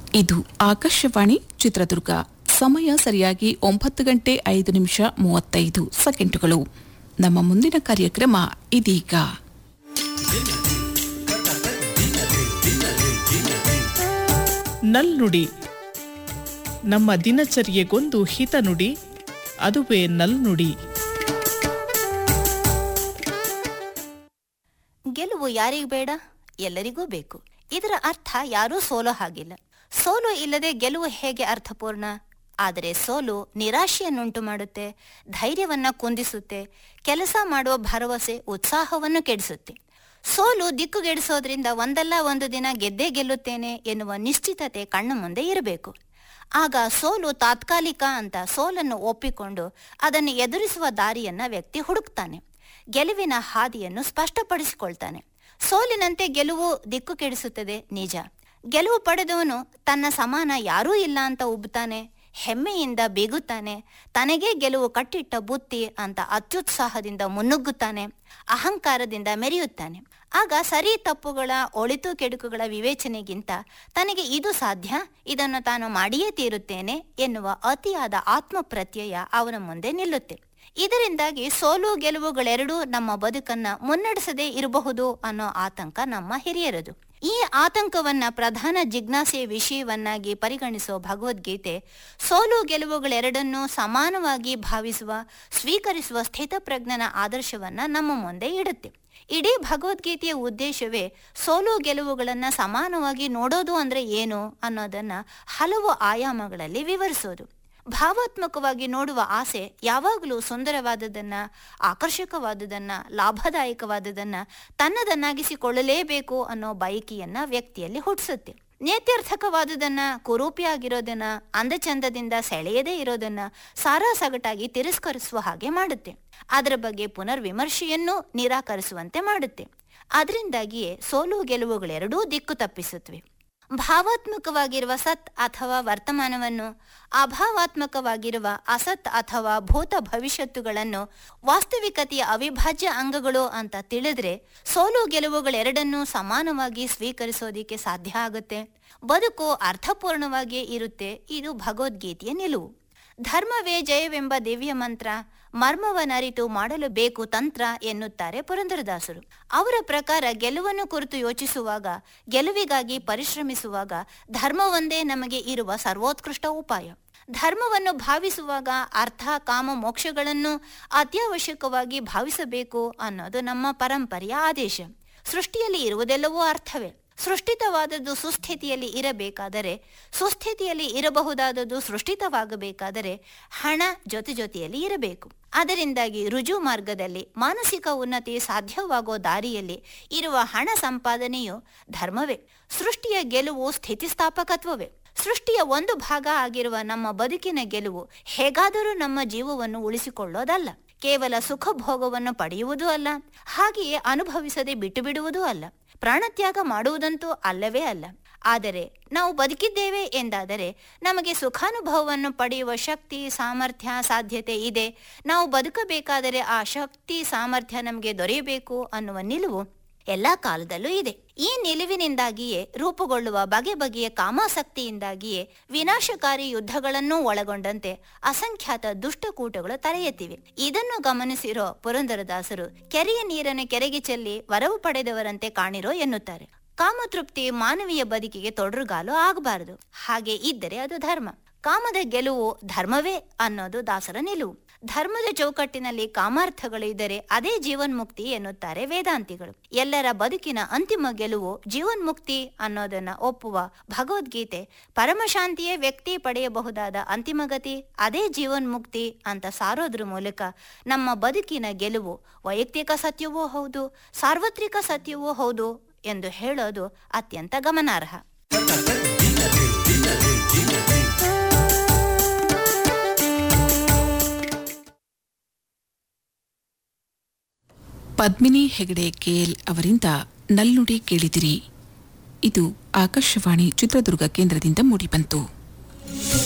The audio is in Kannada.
ಇದು ಆಕಾಶವಾಣಿ ಚಿತ್ರದುರ್ಗ ಸಮಯ ಸರಿಯಾಗಿ ಒಂಬತ್ತು ಗಂಟೆ ಐದು ನಿಮಿಷ ಮೂವತ್ತೈದು ಸೆಕೆಂಡುಗಳು ನಮ್ಮ ಮುಂದಿನ ಕಾರ್ಯಕ್ರಮ ಇದೀಗ ನಲ್ನುಡಿ ನಮ್ಮ ದಿನಚರ್ಯೆಗೊಂದು ಹಿತನುಡಿ ಅದುವೇ ನಲ್ನುಡಿ ಗೆಲುವು ಯಾರಿಗೂ ಬೇಡ ಎಲ್ಲರಿಗೂ ಬೇಕು ಇದರ ಅರ್ಥ ಯಾರೂ ಸೋಲೋ ಹಾಗಿಲ್ಲ ಸೋಲು ಇಲ್ಲದೆ ಗೆಲುವು ಹೇಗೆ ಅರ್ಥಪೂರ್ಣ ಆದರೆ ಸೋಲು ನಿರಾಶೆಯನ್ನುಂಟು ಮಾಡುತ್ತೆ ಧೈರ್ಯವನ್ನ ಕುಂದಿಸುತ್ತೆ ಕೆಲಸ ಮಾಡುವ ಭರವಸೆ ಉತ್ಸಾಹವನ್ನು ಕೆಡಿಸುತ್ತೆ ಸೋಲು ದಿಕ್ಕುಗೆಡಿಸೋದ್ರಿಂದ ಒಂದಲ್ಲ ಒಂದು ದಿನ ಗೆದ್ದೇ ಗೆಲ್ಲುತ್ತೇನೆ ಎನ್ನುವ ನಿಶ್ಚಿತತೆ ಕಣ್ಣ ಮುಂದೆ ಇರಬೇಕು ಆಗ ಸೋಲು ತಾತ್ಕಾಲಿಕ ಅಂತ ಸೋಲನ್ನು ಒಪ್ಪಿಕೊಂಡು ಅದನ್ನು ಎದುರಿಸುವ ದಾರಿಯನ್ನ ವ್ಯಕ್ತಿ ಹುಡುಕ್ತಾನೆ ಗೆಲುವಿನ ಹಾದಿಯನ್ನು ಸ್ಪಷ್ಟಪಡಿಸಿಕೊಳ್ತಾನೆ ಸೋಲಿನಂತೆ ಗೆಲುವು ದಿಕ್ಕು ಕೆಡಿಸುತ್ತದೆ ನಿಜ ಗೆಲುವು ಪಡೆದವನು ತನ್ನ ಸಮಾನ ಯಾರೂ ಇಲ್ಲ ಅಂತ ಉಬ್ತಾನೆ ಹೆಮ್ಮೆಯಿಂದ ಬೀಗುತ್ತಾನೆ ತನಗೇ ಗೆಲುವು ಕಟ್ಟಿಟ್ಟ ಬುತ್ತಿ ಅಂತ ಅತ್ಯುತ್ಸಾಹದಿಂದ ಮುನ್ನುಗ್ಗುತ್ತಾನೆ ಅಹಂಕಾರದಿಂದ ಮೆರೆಯುತ್ತಾನೆ ಆಗ ಸರಿ ತಪ್ಪುಗಳ ಒಳಿತು ಕೆಡುಕುಗಳ ವಿವೇಚನೆಗಿಂತ ತನಗೆ ಇದು ಸಾಧ್ಯ ಇದನ್ನು ತಾನು ಮಾಡಿಯೇ ತೀರುತ್ತೇನೆ ಎನ್ನುವ ಅತಿಯಾದ ಆತ್ಮಪ್ರತ್ಯಯ ಅವನ ಮುಂದೆ ನಿಲ್ಲುತ್ತೆ ಇದರಿಂದಾಗಿ ಸೋಲು ಗೆಲುವುಗಳೆರಡೂ ನಮ್ಮ ಬದುಕನ್ನ ಮುನ್ನಡೆಸದೇ ಇರಬಹುದು ಅನ್ನೋ ಆತಂಕ ನಮ್ಮ ಹಿರಿಯರದು ಈ ಆತಂಕವನ್ನ ಪ್ರಧಾನ ಜಿಜ್ಞಾಸೆಯ ವಿಷಯವನ್ನಾಗಿ ಪರಿಗಣಿಸುವ ಭಗವದ್ಗೀತೆ ಸೋಲು ಗೆಲುವುಗಳೆರಡನ್ನೂ ಸಮಾನವಾಗಿ ಭಾವಿಸುವ ಸ್ವೀಕರಿಸುವ ಸ್ಥಿತಪ್ರಜ್ಞನ ಆದರ್ಶವನ್ನ ನಮ್ಮ ಮುಂದೆ ಇಡುತ್ತೆ ಇಡೀ ಭಗವದ್ಗೀತೆಯ ಉದ್ದೇಶವೇ ಸೋಲು ಗೆಲುವುಗಳನ್ನ ಸಮಾನವಾಗಿ ನೋಡೋದು ಅಂದ್ರೆ ಏನು ಅನ್ನೋದನ್ನ ಹಲವು ಆಯಾಮಗಳಲ್ಲಿ ವಿವರಿಸೋದು ಭಾವಾತ್ಮಕವಾಗಿ ನೋಡುವ ಆಸೆ ಯಾವಾಗಲೂ ಸುಂದರವಾದದನ್ನ ಆಕರ್ಷಕವಾದುದನ್ನ ಲಾಭದಾಯಕವಾದುದನ್ನ ತನ್ನದನ್ನಾಗಿಸಿಕೊಳ್ಳಲೇಬೇಕು ಅನ್ನೋ ಬಯಕೆಯನ್ನ ವ್ಯಕ್ತಿಯಲ್ಲಿ ಹುಟ್ಟಿಸುತ್ತೆ ನೇತ್ಯರ್ಥಕವಾದುದನ್ನ ಕುರೂಪಿಯಾಗಿರೋದನ್ನ ಅಂದಚಂದದಿಂದ ಸೆಳೆಯದೇ ಇರೋದನ್ನ ಸಾರಾಸಗಟಾಗಿ ತಿರಸ್ಕರಿಸುವ ಹಾಗೆ ಮಾಡುತ್ತೆ ಅದರ ಬಗ್ಗೆ ಪುನರ್ವಿಮರ್ಶೆಯನ್ನೂ ನಿರಾಕರಿಸುವಂತೆ ಮಾಡುತ್ತೆ ಅದರಿಂದಾಗಿಯೇ ಸೋಲು ಗೆಲುವುಗಳೆರಡೂ ದಿಕ್ಕು ತಪ್ಪಿಸುತ್ತವೆ ಭಾವಾತ್ಮಕವಾಗಿರುವ ಸತ್ ಅಥವಾ ವರ್ತಮಾನವನ್ನು ಅಭಾವಾತ್ಮಕವಾಗಿರುವ ಅಸತ್ ಅಥವಾ ಭೂತ ಭವಿಷ್ಯತ್ತುಗಳನ್ನು ವಾಸ್ತವಿಕತೆಯ ಅವಿಭಾಜ್ಯ ಅಂಗಗಳು ಅಂತ ತಿಳಿದ್ರೆ ಸೋಲು ಗೆಲುವುಗಳೆರಡನ್ನೂ ಸಮಾನವಾಗಿ ಸ್ವೀಕರಿಸೋದಿಕ್ಕೆ ಸಾಧ್ಯ ಆಗುತ್ತೆ ಬದುಕು ಅರ್ಥಪೂರ್ಣವಾಗಿಯೇ ಇರುತ್ತೆ ಇದು ಭಗವದ್ಗೀತೆಯ ನಿಲುವು ಧರ್ಮವೇ ಜಯವೆಂಬ ದಿವ್ಯ ಮಂತ್ರ ಮರ್ಮವನರಿತು ಮಾಡಲು ಬೇಕು ತಂತ್ರ ಎನ್ನುತ್ತಾರೆ ಪುರಂದರದಾಸರು ಅವರ ಪ್ರಕಾರ ಗೆಲುವನ್ನು ಕುರಿತು ಯೋಚಿಸುವಾಗ ಗೆಲುವಿಗಾಗಿ ಪರಿಶ್ರಮಿಸುವಾಗ ಧರ್ಮವೊಂದೇ ನಮಗೆ ಇರುವ ಸರ್ವೋತ್ಕೃಷ್ಟ ಉಪಾಯ ಧರ್ಮವನ್ನು ಭಾವಿಸುವಾಗ ಅರ್ಥ ಕಾಮ ಮೋಕ್ಷಗಳನ್ನು ಅತ್ಯವಶ್ಯಕವಾಗಿ ಭಾವಿಸಬೇಕು ಅನ್ನೋದು ನಮ್ಮ ಪರಂಪರೆಯ ಆದೇಶ ಸೃಷ್ಟಿಯಲ್ಲಿ ಇರುವುದೆಲ್ಲವೂ ಅರ್ಥವೇ ಸೃಷ್ಟಿತವಾದದ್ದು ಸುಸ್ಥಿತಿಯಲ್ಲಿ ಇರಬೇಕಾದರೆ ಸುಸ್ಥಿತಿಯಲ್ಲಿ ಇರಬಹುದಾದದ್ದು ಸೃಷ್ಟಿತವಾಗಬೇಕಾದರೆ ಹಣ ಜೊತೆ ಜೊತೆಯಲ್ಲಿ ಇರಬೇಕು ಅದರಿಂದಾಗಿ ರುಜು ಮಾರ್ಗದಲ್ಲಿ ಮಾನಸಿಕ ಉನ್ನತಿ ಸಾಧ್ಯವಾಗೋ ದಾರಿಯಲ್ಲಿ ಇರುವ ಹಣ ಸಂಪಾದನೆಯು ಧರ್ಮವೇ ಸೃಷ್ಟಿಯ ಗೆಲುವು ಸ್ಥಿತಿಸ್ಥಾಪಕತ್ವವೇ ಸೃಷ್ಟಿಯ ಒಂದು ಭಾಗ ಆಗಿರುವ ನಮ್ಮ ಬದುಕಿನ ಗೆಲುವು ಹೇಗಾದರೂ ನಮ್ಮ ಜೀವವನ್ನು ಉಳಿಸಿಕೊಳ್ಳೋದಲ್ಲ ಕೇವಲ ಸುಖ ಭೋಗವನ್ನು ಪಡೆಯುವುದೂ ಅಲ್ಲ ಹಾಗೆಯೇ ಅನುಭವಿಸದೆ ಬಿಟ್ಟು ಬಿಡುವುದೂ ಅಲ್ಲ ಪ್ರಾಣತ್ಯಾಗ ಮಾಡುವುದಂತೂ ಅಲ್ಲವೇ ಅಲ್ಲ ಆದರೆ ನಾವು ಬದುಕಿದ್ದೇವೆ ಎಂದಾದರೆ ನಮಗೆ ಸುಖಾನುಭವವನ್ನು ಪಡೆಯುವ ಶಕ್ತಿ ಸಾಮರ್ಥ್ಯ ಸಾಧ್ಯತೆ ಇದೆ ನಾವು ಬದುಕಬೇಕಾದರೆ ಆ ಶಕ್ತಿ ಸಾಮರ್ಥ್ಯ ನಮಗೆ ದೊರೆಯಬೇಕು ಅನ್ನುವ ನಿಲುವು ಎಲ್ಲಾ ಕಾಲದಲ್ಲೂ ಇದೆ ಈ ನಿಲುವಿನಿಂದಾಗಿಯೇ ರೂಪುಗೊಳ್ಳುವ ಬಗೆ ಬಗೆಯ ಕಾಮಾಸಕ್ತಿಯಿಂದಾಗಿಯೇ ವಿನಾಶಕಾರಿ ಯುದ್ಧಗಳನ್ನೂ ಒಳಗೊಂಡಂತೆ ಅಸಂಖ್ಯಾತ ದುಷ್ಟಕೂಟಗಳು ತಲೆ ಎತ್ತಿವೆ ಇದನ್ನು ಗಮನಿಸಿರೋ ಪುರಂದರದಾಸರು ಕೆರೆಯ ನೀರನ್ನು ಕೆರೆಗೆ ಚೆಲ್ಲಿ ವರವು ಪಡೆದವರಂತೆ ಕಾಣಿರೋ ಎನ್ನುತ್ತಾರೆ ಕಾಮತೃಪ್ತಿ ಮಾನವೀಯ ಬದುಕಿಗೆ ತೊಡರುಗಾಲು ಆಗಬಾರದು ಹಾಗೆ ಇದ್ದರೆ ಅದು ಧರ್ಮ ಕಾಮದ ಗೆಲುವು ಧರ್ಮವೇ ಅನ್ನೋದು ದಾಸರ ನಿಲುವು ಧರ್ಮದ ಚೌಕಟ್ಟಿನಲ್ಲಿ ಕಾಮಾರ್ಥಗಳು ಇದ್ದರೆ ಅದೇ ಜೀವನ್ಮುಕ್ತಿ ಎನ್ನುತ್ತಾರೆ ವೇದಾಂತಿಗಳು ಎಲ್ಲರ ಬದುಕಿನ ಅಂತಿಮ ಗೆಲುವು ಜೀವನ್ಮುಕ್ತಿ ಅನ್ನೋದನ್ನ ಒಪ್ಪುವ ಭಗವದ್ಗೀತೆ ಪರಮಶಾಂತಿಯೇ ವ್ಯಕ್ತಿ ಪಡೆಯಬಹುದಾದ ಅಂತಿಮಗತಿ ಅದೇ ಜೀವನ್ಮುಕ್ತಿ ಅಂತ ಸಾರೋದ್ರ ಮೂಲಕ ನಮ್ಮ ಬದುಕಿನ ಗೆಲುವು ವೈಯಕ್ತಿಕ ಸತ್ಯವೂ ಹೌದು ಸಾರ್ವತ್ರಿಕ ಸತ್ಯವೂ ಹೌದು ಎಂದು ಹೇಳೋದು ಅತ್ಯಂತ ಗಮನಾರ್ಹ ಪದ್ಮಿನಿ ಹೆಗಡೆ ಕೆಎಲ್ ಅವರಿಂದ ನಲ್ನುಡಿ ಕೇಳಿದಿರಿ ಇದು ಆಕಾಶವಾಣಿ ಚಿತ್ರದುರ್ಗ ಕೇಂದ್ರದಿಂದ ಮೂಡಿಬಂತು